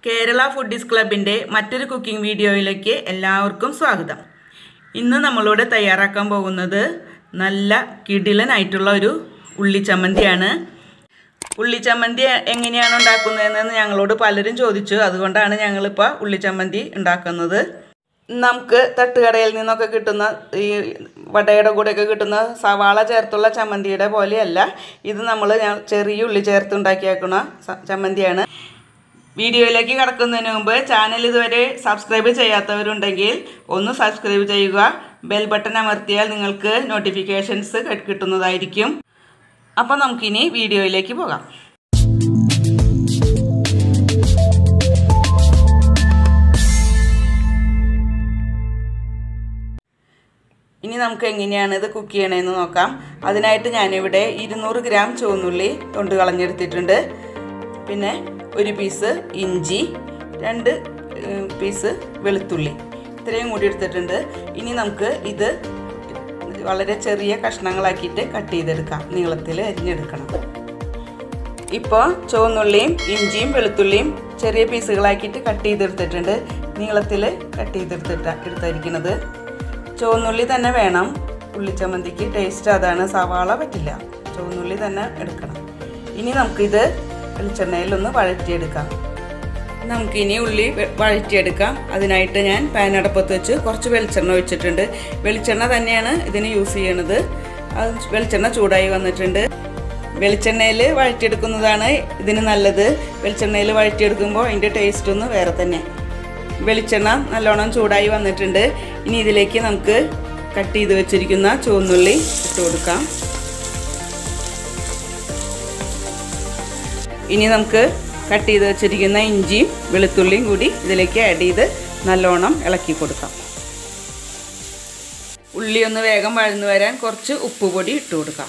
Kerala foodies ക്ലബിൻ്റെ മറ്റൊരു cooking വീഡിയോയിലേക്ക് എല്ലാവർക്കും സ്വാഗതം ഇന്ന് നമ്മളോട് തയ്യാറാക്കാൻ പോകുന്നത് നല്ല കിടിലനായിട്ടുള്ള ഒരു ഉള്ളിച്ചമ്മന്തിയാണ് ഉള്ളിച്ചമ്മന്തി എങ്ങനെയാണ് ഉണ്ടാക്കുന്നതെന്ന് ഞങ്ങളോട് പലരും ചോദിച്ചു അതുകൊണ്ടാണ് ഞങ്ങളിപ്പോൾ ഉള്ളിച്ചമ്മന്തി ഉണ്ടാക്കുന്നത് നമുക്ക് തട്ടുകടയിൽ നിന്നൊക്കെ കിട്ടുന്ന ഈ വടയുടെ കൂടെയൊക്കെ കിട്ടുന്ന സവാള ചേർത്തുള്ള ചമ്മന്തിയുടെ പോലെയല്ല ഇത് നമ്മൾ ചെറിയ ഉള്ളി ചേർത്ത് ഉണ്ടാക്കിയേക്കുന്ന സ- ചമ്മന്തിയാണ് വീഡിയോയിലേക്ക് കടക്കുന്നതിന് മുമ്പ് ചാനൽ ഇതുവരെ സബ്സ്ക്രൈബ് ചെയ്യാത്തവരുണ്ടെങ്കിൽ ഒന്ന് സബ്സ്ക്രൈബ് ചെയ്യുക ബെൽ ബട്ടൺ അമർത്തിയാൽ നിങ്ങൾക്ക് നോട്ടിഫിക്കേഷൻസ് കിട്ടുന്നതായിരിക്കും അപ്പോൾ നമുക്കിനി വീഡിയോയിലേക്ക് പോകാം ഇനി നമുക്ക് എങ്ങനെയാണ് ഇത് കുക്ക് ചെയ്യണമെന്ന് നോക്കാം അതിനായിട്ട് ഞാനിവിടെ ഇരുന്നൂറ് ഗ്രാം ചുവന്നുള്ളി തൊണ്ട് കളഞ്ഞെടുത്തിട്ടുണ്ട് പിന്നെ ഒരു പീസ് ഇഞ്ചി രണ്ട് ഏഹ്, പീസ് വെളുത്തുള്ളി ഇത്രയും കൂടി എടുത്തിട്ടുണ്ട് ഇനി നമുക്ക് ഇത് വളരെ ചെറിയ കഷ്ണങ്ങളാക്കിയിട്ട് കട്ട് ചെയ്തെടുക്കാം നീളത്തിൽ അരിഞ്ഞെടുക്കണം ഇപ്പോൾ ചുവന്നുള്ളിയും ഇഞ്ചിയും വെളുത്തുള്ളിയും ചെറിയ പീസുകളാക്കിയിട്ട് കട്ട് ചെയ്തെടുത്തിട്ടുണ്ട് നീളത്തിൽ കട്ട് ചെയ്തെടുത്തിട്ട എടുത്തിരിക്കുന്നത് ചുവന്നുള്ളി തന്നെ വേണം ഉള്ളിച്ചമ്മന്തിക്ക് ടേസ്റ്റ് അതാണ് സവാള പറ്റില്ല ചുവന്നുള്ളി തന്നെ എടുക്കണം ഇനി നമുക്കിത് വെളിച്ചെണ്ണയിലൊന്ന് വഴറ്റിയെടുക്കാം നമുക്കിനി ഉള്ളി വെ- വഴറ്റിയെടുക്കാം അതിനായിട്ട് ഞാൻ പാൻ അടപ്പത്ത് വെച്ച് കുറച്ച് വെളിച്ചെണ്ണ ഒഴിച്ചിട്ടുണ്ട് വെളിച്ചെണ്ണ തന്നെയാണ് ഇതിന് യൂസ് ചെയ്യണത് അത് വെളിച്ചെണ്ണ ചൂടായി വന്നിട്ടുണ്ട് വെളിച്ചെണ്ണയിൽ വഴറ്റിയെടുക്കുന്നതാണ് ഇതിന് നല്ലത് വെളിച്ചെണ്ണയിൽ വഴറ്റിയെടുക്കുമ്പോൾ അതിൻ്റെ ടേസ്റ്റ് ഒന്ന് വേറെ തന്നെ വെളിച്ചെണ്ണ നല്ലോണം ചൂടായി വന്നിട്ടുണ്ട് ഇനി ഇതിലേക്ക് നമുക്ക് കട്ട് ചെയ്ത് വെച്ചിരിക്കുന്ന ചുവന്നുള്ളി ഇട്ട് കൊടുക്കാം ഇനി നമുക്ക് കട്ട് ചെയ്ത് വെച്ചിരിക്കുന്ന ഇഞ്ചിയും വെളുത്തുള്ളിയും കൂടി ഇതിലേക്ക് ആഡ് ചെയ്ത് നല്ലോണം ഇളക്കി കൊടുക്കാം ഉള്ളി ഒന്ന് വേഗം വഴന്നു വരാൻ കുറച്ച് ഉപ്പ് പൊടി ഇട്ട് കൊടുക്കാം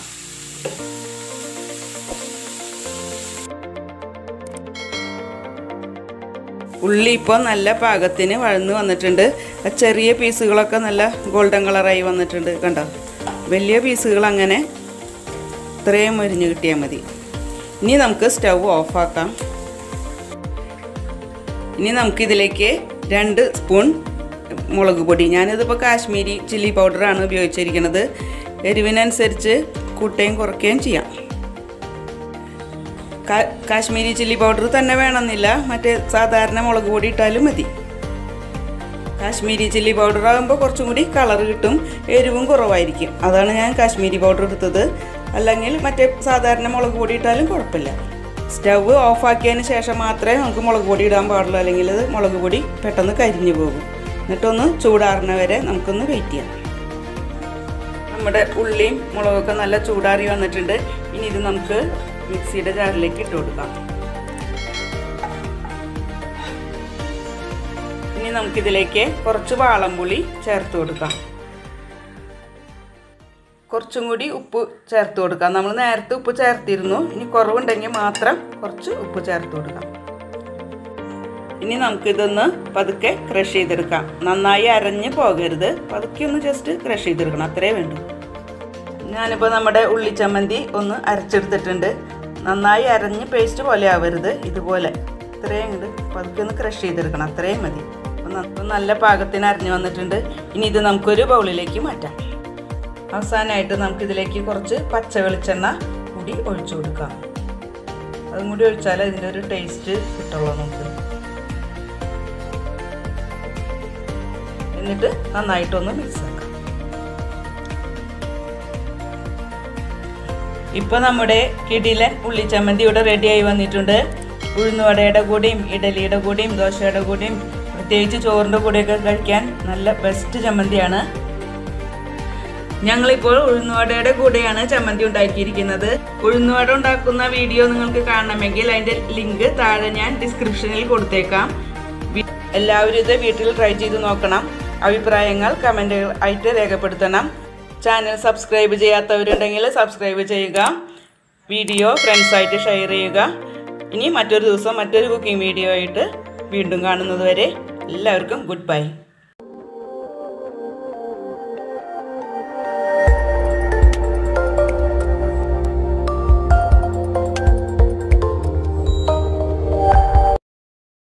ഉള്ളി ഇപ്പോൾ നല്ല പാകത്തിന് വഴന്ന് വന്നിട്ടുണ്ട് ആ ചെറിയ പീസുകളൊക്കെ നല്ല ഗോൾഡൻ കളറായി വന്നിട്ടുണ്ട് കണ്ടോ വലിയ പീസുകൾ അങ്ങനെ ഇത്രയും മരിഞ്ഞ് കിട്ടിയാൽ മതി ഇനി നമുക്ക് സ്റ്റവ് ഓഫാക്കാം ഇനി നമുക്കിതിലേക്ക് രണ്ട് സ്പൂൺ മുളക് പൊടി ഞാനിതിപ്പോൾ കാശ്മീരി ചില്ലി പൗഡറാണ് ഉപയോഗിച്ചിരിക്കുന്നത് എരിവിനനുസരിച്ച് കൂട്ടുകയും കുറയ്ക്കുകയും ചെയ്യാം കാ- കാശ്മീരി ചില്ലി പൗഡർ തന്നെ വേണമെന്നില്ല മറ്റേ സാധാരണ മുളക് പൊടി ഇട്ടാലും മതി കാശ്മീരി ചില്ലി പൗഡർ ആകുമ്പോൾ കുറച്ചും കൂടി കളർ കിട്ടും എരിവും കുറവായിരിക്കും അതാണ് ഞാൻ കാശ്മീരി പൗഡർ എടുത്തത് അല്ലെങ്കിൽ മറ്റേ സാധാരണ മുളക് പൊടി ഇട്ടാലും കുഴപ്പമില്ല സ്റ്റവ് ഓഫാക്കിയതിന് ശേഷം മാത്രമേ നമുക്ക് മുളക് പൊടി ഇടാൻ പാടുള്ളൂ അല്ലെങ്കിൽ അത് മുളക് പൊടി പെട്ടെന്ന് കരിഞ്ഞു പോകും എന്നിട്ടൊന്ന് ചൂടാറുന്ന വരെ നമുക്കൊന്ന് വെയിറ്റ് ചെയ്യാം നമ്മുടെ ഉള്ളിയും മുളകൊക്കെ നല്ല ചൂടാറി വന്നിട്ടുണ്ട് ഇനി ഇത് നമുക്ക് മിക്സിയുടെ ജാറിലേക്ക് ഇട്ട് കൊടുക്കാം ഇനി നമുക്കിതിലേക്ക് കുറച്ച് വാളംപുളി ചേർത്ത് കൊടുക്കാം കുറച്ചും കൂടി ഉപ്പ് ചേർത്ത് കൊടുക്കാം നമ്മൾ നേരത്തെ ഉപ്പ് ചേർത്തിരുന്നു ഇനി കുറവുണ്ടെങ്കിൽ മാത്രം കുറച്ച് ഉപ്പ് ചേർത്ത് കൊടുക്കാം ഇനി നമുക്കിതൊന്ന് പതുക്കെ ക്രഷ് ചെയ്തെടുക്കാം നന്നായി അരഞ്ഞ് പോകരുത് പതുക്കെ ഒന്ന് ജസ്റ്റ് ക്രഷ് ചെയ്തെടുക്കണം അത്രേ വേണ്ടൂ ഞാനിപ്പോൾ നമ്മുടെ ഉള്ളിച്ചമ്മന്തി ഒന്ന് അരച്ചെടുത്തിട്ടുണ്ട് നന്നായി അരഞ്ഞ് പേസ്റ്റ് പോലെ ആവരുത് ഇതുപോലെ ഇത്രയും ഇങ്ങോട്ട് പതുക്കെ ഒന്ന് ക്രഷ് ചെയ്തെടുക്കണം അത്രയും മതി അപ്പോൾ ന- ഇപ്പോൾ നല്ല പാകത്തിന് അരഞ്ഞ് വന്നിട്ടുണ്ട് ഇനി ഇത് നമുക്കൊരു ബൗളിലേക്ക് മാറ്റാം അവസാനമായിട്ട് നമുക്കിതിലേക്ക് കുറച്ച് പച്ച വെളിച്ചെണ്ണ കൂടി ഒഴിച്ചു കൊടുക്കാം അതും കൂടി ഒഴിച്ചാൽ ഇതിൻ്റെ ഒരു ടേസ്റ്റ് കിട്ടുള്ളൂ നമുക്ക് എന്നിട്ട് നന്നായിട്ടൊന്ന് മിക്സ് ആക്കാം ഇപ്പോൾ നമ്മുടെ കിടിലൻ ഉള്ളിച്ചമ്മന്തി ഇവിടെ റെഡിയായി വന്നിട്ടുണ്ട് ഉഴുന്നുവടയുടെ കൂടെയും ഇഡലിയുടെ കൂടെയും ദോശയുടെ കൂടെയും പ്രത്യേകിച്ച് ചോറിൻ്റെ കൂടെയൊക്കെ കഴിക്കാൻ നല്ല ബെസ്റ്റ് ചമ്മന്തിയാണ് ഞങ്ങളിപ്പോൾ ഉഴുന്നുവടയുടെ കൂടെയാണ് ചമ്മന്തി ഉണ്ടാക്കിയിരിക്കുന്നത് ഉഴുന്നുവട ഉണ്ടാക്കുന്ന വീഡിയോ നിങ്ങൾക്ക് കാണണമെങ്കിൽ അതിൻ്റെ ലിങ്ക് താഴെ ഞാൻ ഡിസ്ക്രിപ്ഷനിൽ കൊടുത്തേക്കാം വി- എല്ലാവരും ഇത് വീട്ടിൽ ട്രൈ ചെയ്ത് നോക്കണം അഭിപ്രായങ്ങൾ കമൻറ്റുകൾ ആയിട്ട് രേഖപ്പെടുത്തണം ചാനൽ സബ്സ്ക്രൈബ് ചെയ്യാത്തവരുണ്ടെങ്കിൽ സബ്സ്ക്രൈബ് ചെയ്യുക വീഡിയോ ഫ്രണ്ട്സായിട്ട് ഷെയർ ചെയ്യുക ഇനി മറ്റൊരു ദിവസം മറ്റൊരു കുക്കിംഗ് വീഡിയോ ആയിട്ട് വീണ്ടും കാണുന്നത് വരെ എല്ലാവർക്കും ഗുഡ് ബൈ